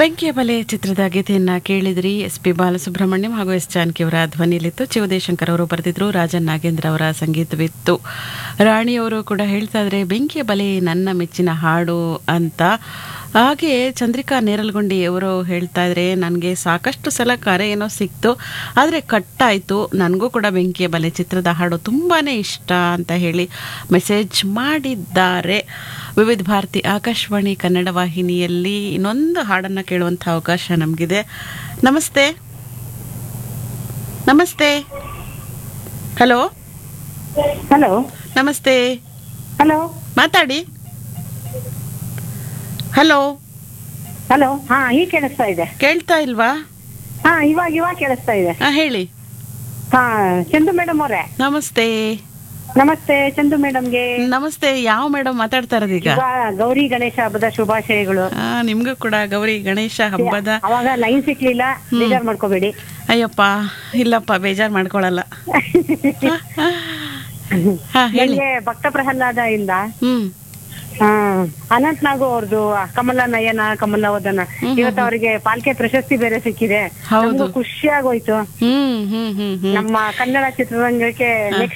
ಬೆಂಕಿಯ ಬಲೆ ಚಿತ್ರದ ಗೀತೆಯನ್ನ ಕೇಳಿದ್ರಿ ಎಸ್ ಪಿ ಬಾಲಸುಬ್ರಹ್ಮಣ್ಯಂ ಹಾಗೂ ಎಸ್ ಜಾನಕಿ ಅವರ ಧ್ವನಿಯಲ್ಲಿತ್ತು ಚಿವದೇಶಂಕರ್ ಅವರು ಬರೆದಿದ್ರು ರಾಜನ್ ನಾಗೇಂದ್ರ ಅವರ ಸಂಗೀತವಿತ್ತು ರಾಣಿಯವರು ಕೂಡ ಹೇಳ್ತಾ ಇದ್ರೆ ಬೆಂಕಿಯ ಬಲೆ ನನ್ನ ಮೆಚ್ಚಿನ ಹಾಡು ಅಂತ ಹಾಗೆ ಚಂದ್ರಿಕಾ ನೇರಲ್ಗೊಂಡಿ ಅವರು ಹೇಳ್ತಾ ಇದ್ರೆ ನನಗೆ ಸಾಕಷ್ಟು ಸಲ ಕರೆ ಏನೋ ಸಿಕ್ತು ಆದರೆ ಕಟ್ಟಾಯಿತು ನನಗೂ ಕೂಡ ಬೆಂಕಿಯ ಬಲೆ ಚಿತ್ರದ ಹಾಡು ತುಂಬಾ ಇಷ್ಟ ಅಂತ ಹೇಳಿ ಮೆಸೇಜ್ ಮಾಡಿದ್ದಾರೆ ವಿವಿಧ ಭಾರತಿ ಆಕಾಶವಾಣಿ ಕನ್ನಡ ವಾಹಿನಿಯಲ್ಲಿ ಇನ್ನೊಂದು ಹಾಡನ್ನು ಕೇಳುವಂಥ ಅವಕಾಶ ನಮಗಿದೆ ನಮಸ್ತೆ ನಮಸ್ತೆ ಹಲೋ ಹಲೋ ನಮಸ್ತೆ ಹಲೋ ಮಾತಾಡಿ ಹಲೋ ಹಲೋ ಹಾ ಈಗ ಕೇಳಿಸ್ತಾ ಇದೆ ಕೇಳ್ತಾ ಇಲ್ವಾ ಹಾ ಇವಾಗ ಇವಾಗ ಕೇಳಿಸ್ತಾ ಇದೆ ಹಾ ಹೇಳಿ ಹಾ ಚಂದು ಮೇಡಮ್ ಅವರೇ ನಮಸ್ತೆ ನಮಸ್ತೆ ಚಂದು ಮೇಡಮ್ಗೆ ನಮಸ್ತೆ ಯಾವ ಮೇಡಮ್ ಮಾತಾಡ್ತಾ ಇರೋದು ಈಗ ಈಗ ಗೌರಿ ಗಣೇಶ ಹಬ್ಬದ ಶುಭಾಶಯಗಳು ಆ, ನಿಮ್ಗೂ ಕೂಡ ಗೌರಿ ಗಣೇಶ ಹಬ್ಬದ ಅವಾಗ ಲೈನ್ ಸಿಕ್ಲಿಲ್ಲ ಬೇಜಾರ್ ಮಾಡ್ಕೋಬೇಡಿ ಅಯ್ಯಪ್ಪ ಇಲ್ಲಪ್ಪ ಬೇಜಾರ್ ಮಾಡ್ಕೊಳಲ್ಲ ಹಾ ಹೇಳಿ ನನಗೆ ಭಕ್ತ ಪ್ರಹ್ಲಾದ ಇಂದ ಹ್ಮ್ ಹಾ ಅನಂತ್ ನಾಗು ಅವ್ರದ್ದು ಕಮಲ ನಯನ ಕಮಲ ವದನ ಇವತ್ತು ಅವರಿಗೆ ಪಾಲ್ಕೆ ಪ್ರಶಸ್ತಿ ಬೇರೆ ಸಿಕ್ಕಿದೆ ಹೌದು. ನಮ್ಗೂ ಖುಷಿ ಆಗೋಯ್ತು ಹ್ಮ್ ಹ್ಮ್ ಹ್ಮ್ ಹ್ಮ್ ನಮ್ಮ ಕನ್ನಡ ಚಿತ್ರರಂಗಕ್ಕೆ ನೆಕ್ಸ್ಟ್